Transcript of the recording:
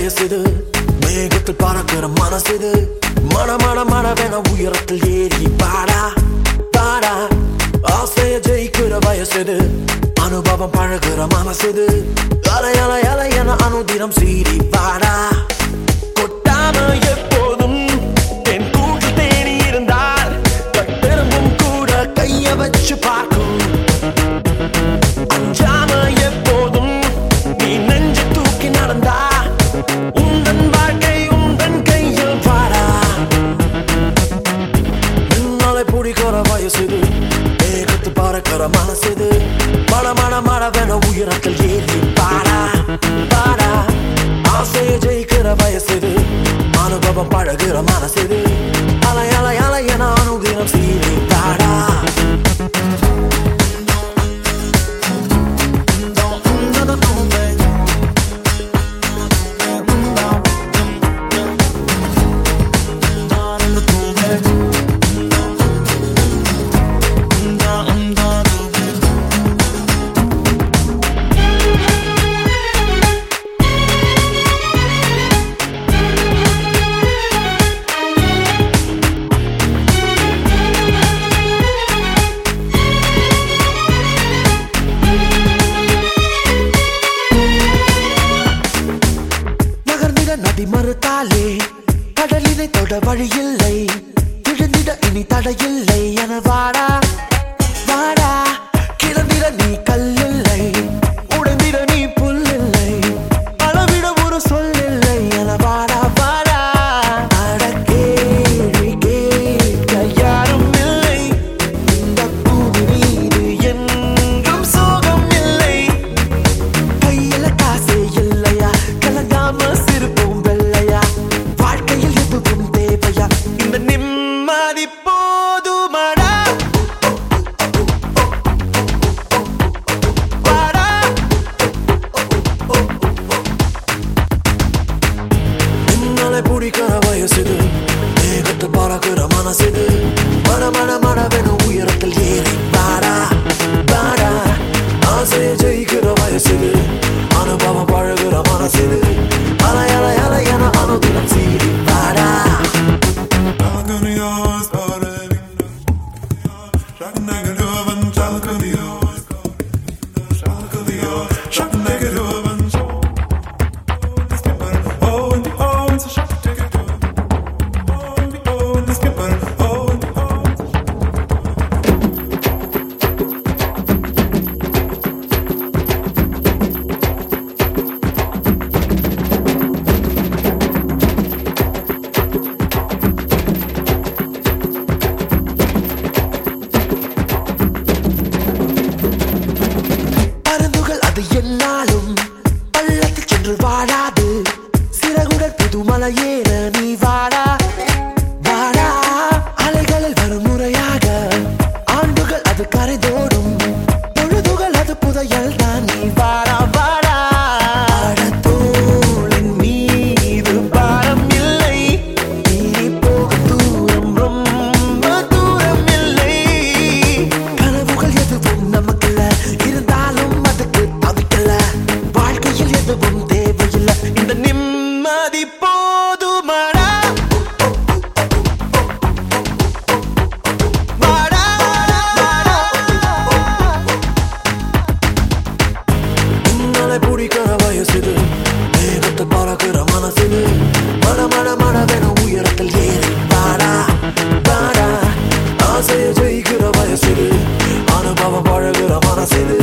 வயசுது மேகத்தில் பறக்கிற மனசுது மன மன மனவென உயரத்தில் ஏறி பாடா பாடா ஆசைய ஜெயிக்கிற வயசுது அனுபவம் பழகுற மனசுது அலை அலை அலை என அனுதினம் சீறி பாடா கொட்டாம எப்போதும் என் கூட்டு தேனி இருந்தால் கட்டெரும்பும் கூட கைய வச்சு பார்க்கும் அஞ்சாம எப்போதும் நீ நெஞ்சு தூக்கி நடந்தா உந்தன் வாழ்க்கை உந்தன் கையில் பாடா நின்னாலே பிடிக்கிற வயசுது ஏகத்து பறக்கிற மனசுது மன மன மனவென உயரத்தில் ஏறி பாடா பாடா ஆசையை ஜெயிக்கிற வயசுது அனுபவம் பழகுற மனசுது அலை அலை அலை என அனுதினம் சீறி பாடா நகர்ந்திட நதி மறுத்தாலே கடலினை தொட வழியில்லை விழுந்திட இனி தடையில்லை என வாடா வாடா கிளந்திட நீ கல்லில்லை உடைந்திட நீ புல்லில்லை அளவிட ஒரு சொல்லில்லை என வாடா வாடா அட கேள்வி கேட்க யாரும் இல்லை இந்த பூமி மீது என்றும் சோகம் இல்லை கையில காசே இல்லையா கலங்காம சிரிப்பும் வெள்ளையா வாழ்க்கையில் எதுவும் தேவையா இந்த நிம்மதி போதுமடா வாடா. நின்னாலே பிடிக்கிற வயசுது மேகத்து பறக்கிற மனசுது மன மன மனவென உயரத்தில் ஏறி பாடா பாடா ஆசையை ஜெயிக்கிற வயசுது அனுபவம் பழகுற மனசுது அலை அலை அலை என அனுதினம் சீறி பாடா பருந்துகள் அது என்னாலும் பள்ளத்தில் சென்று வாழாது சிறகுடன் புதுமலை ஏற நீ வாடா வாடா அலைகளில் வரும் முறையாக ஆண்டுகள் அது கரைதோடும் பொழுதுகள் அது புதையல் தான் நீ வாடா வாடா தோளின் மீது பாரம் இல்லை நீ போகும் தூரம் ரொம்ப தூரம் இல்லை கனவுகள் எதுவும் நமக்குள்ள இருந்தாலும் அதுக்கு தவிக்கல வாழ்க்கையில் எதுவும் தேவையில்லை இந்த நிம்மதி போதுமடா வாடா, வாடா. உன்னாலே பிடிக்கிற வயசுது மேகத்தை பறக்கிற மனசுது மன மன மனவென உயரத்தில் ஏறி பாடா பாடா ஆசையை ஜெயிக்கிற வயசுது அனுபவம் பழகுற மனசுது